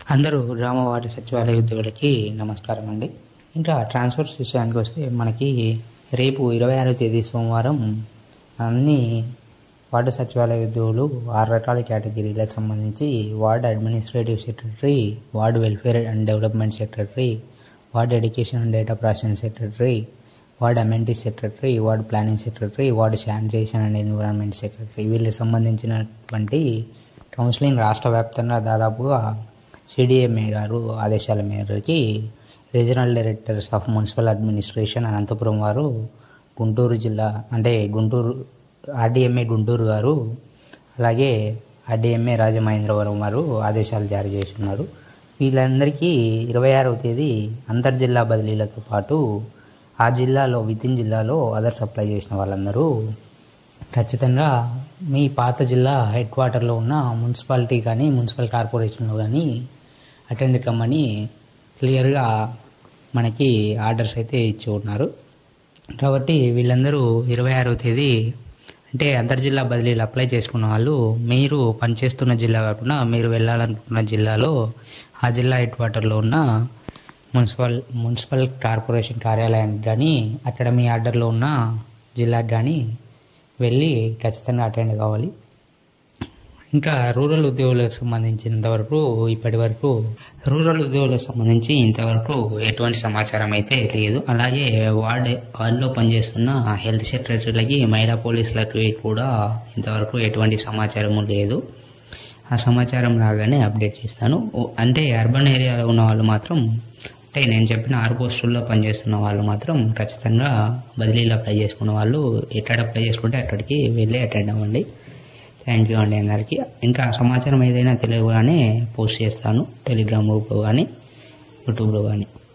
అందరూ గ్రామ వార్డు సచివాలయ ఉద్యోగులకి నమస్కారం అండి ఇంకా ట్రాన్స్ఫర్స్ విషయానికి వస్తే మనకి రేపు ఇరవై ఆరో తేదీ సోమవారం అన్ని వార్డు సచివాలయ ఉద్యోగులు ఆరు రకాల కేటగిరీలకు సంబంధించి ward administrative secretary ward welfare and development secretary ward education and data processing secretary ward amenities secretary ward planning secretary ward sanitation and environment secretary వీళ్ళకి సంబంధించినటువంటి కౌన్సిలింగ్ రాష్ట్ర వ్యాప్తంగా దాదాపుగా సిడిఎంఏ గారు ఆదేశాల మేరకి regional directors of municipal administration Anantapuram వారు గుంటూరు జిల్లా అంటే గుంటూరు ఆర్డీఎంఏ గుంటూరు గారు అలాగే ఆర్డీఎంఏ రాజమహేంద్రవరం వారు ఆదేశాలు జారీ చేస్తున్నారు వీళ్ళందరికీ ఇరవై ఆరవ తేదీ అంతర్జిల్లా బదిలీలతో పాటు ఆ జిల్లాలో వితిన్ జిల్లాలో అదర్స్ అప్లై చేసిన వాళ్ళందరూ ఖచ్చితంగా మీ పాత జిల్లా హెడ్ క్వార్టర్లో ఉన్న మున్సిపాలిటీ కానీ మున్సిపల్ కార్పొరేషన్లో కానీ అటెండ్ కమ్మని క్లియర్గా మనకి ఆర్డర్స్ అయితే ఇచ్చి ఉన్నారు కాబట్టి వీళ్ళందరూ ఇరవై ఆరవ తేదీ అంటే అంతర్జిల్లా బదిలీలు అప్లై చేసుకున్న వాళ్ళు మీరు పనిచేస్తున్న జిల్లా కాకుండా మీరు వెళ్ళాలనుకున్న జిల్లాలో ఆ జిల్లా హెడ్ క్వార్టర్లో ఉన్న మున్సిపల్ మున్సిపల్ కార్పొరేషన్ కార్యాలయానికి కానీ అక్కడ మీ ఆర్డర్లో ఉన్న జిల్లాకి కానీ వెళ్ళి ఖచ్చితంగా అటెండ్ కావాలి ఇంకా రూరల్ ఉద్యోగులకు సంబంధించినంత వరకు ఇప్పటి వరకు రూరల్ ఉద్యోగులకు సంబంధించి ఇంతవరకు ఎటువంటి సమాచారం అయితే లేదు అలాగే వార్డ్ వార్డులో పనిచేస్తున్న హెల్త్ సెక్రటరీలకి మహిళా పోలీసులకి కూడా ఇంతవరకు ఎటువంటి సమాచారము లేదు ఆ సమాచారం రాగానే అప్డేట్ చేస్తాను ఓ- అంటే అర్బన్ ఏరియాలో ఉన్న వాళ్ళు మాత్రం అంటే నేను చెప్పిన ఆరు పోస్టుల్లో పనిచేస్తున్న వాళ్ళు మాత్రం ఖచ్చితంగా బదిలీలు అప్లై చేసుకున్న వాళ్ళు ఎక్కడ అప్లై చేసుకుంటే అక్కడికి వెళ్ళి అటెండ్ అవ్వండి థ్యాంక్ యూ అండి అందరికీ ఇంకా సమాచారం ఏదైనా తెలియగానే పోస్ట్ చేస్తాను టెలిగ్రామ్ గ్రూప్లో కానీ యూట్యూబ్లో కానీ